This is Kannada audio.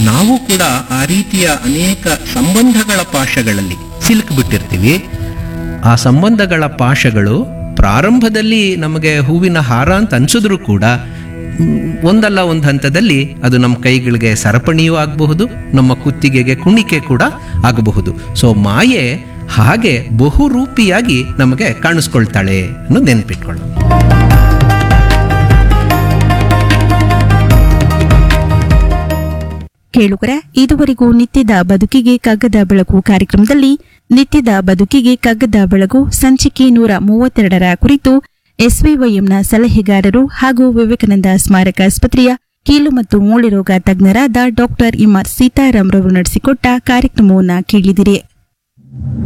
ನಾವು ಕೂಡ ಆ ರೀತಿಯ ಅನೇಕ ಸಂಬಂಧಗಳ ಪಾಶಗಳಲ್ಲಿ ಸಿಲುಕಿಬಿಟ್ಟಿರ್ತೀವಿ ಆ ಸಂಬಂಧಗಳ ಪಾಶಗಳು ಪ್ರಾರಂಭದಲ್ಲಿ ನಮಗೆ ಹೂವಿನ ಹಾರ ಅಂತ ಅನ್ಸಿದ್ರು ಕೂಡ ಮ್, ಒಂದಲ್ಲ ಒಂದು ಹಂತದಲ್ಲಿ ಅದು ನಮ್ಮ ಕೈಗಳಿಗೆ ಸರಪಣಿಯೂ ಆಗಬಹುದು ನಮ್ಮ ಕುತ್ತಿಗೆಗೆ ಕುಣಿಕೆ ಕೂಡ ಆಗಬಹುದು ಸೊ ಮಾಯೆ ಹಾಗೆ ಬಹುರೂಪಿಯಾಗಿ ನಮಗೆ ಕಾಣಿಸ್ಕೊಳ್ತಾಳೆ ಅನ್ನೋದು ನೆನ್ಪಿಟ್ಕೊಳ್ಳೋಣ ಕೇಳುಗರ ಇದುವರೆಗೂ ನಿತ್ಯದ ಬದುಕಿಗೆ ಕಗ್ಗದ ಬೆಳಕು ಕಾರ್ಯಕ್ರಮದಲ್ಲಿ ನಿತ್ಯದ ಬದುಕಿಗೆ ಕಗ್ಗದ ಬೆಳಕು ಸಂಚಿಕೆ ನೂರ ಮೂವತ್ತೆರಡರ ಕುರಿತು ಎಸ್ವಿವೈಎಂನ ಸಲಹೆಗಾರರು ಹಾಗೂ ವಿವೇಕಾನಂದ ಸ್ಮಾರಕ ಆಸ್ಪತ್ರೆಯ ಕೀಲು ಮತ್ತು ಮೂಳೆ ರೋಗ ತಜ್ಞರಾದ ಡಾಕ್ಟರ್ ಇಮಾರ್ ಸೀತಾರಾಮ್ ರವರು ನಡೆಸಿಕೊಟ್ಟ ಕಾರ್ಯಕ್ರಮವನ್ನು ಕೇಳಿದಿರಿ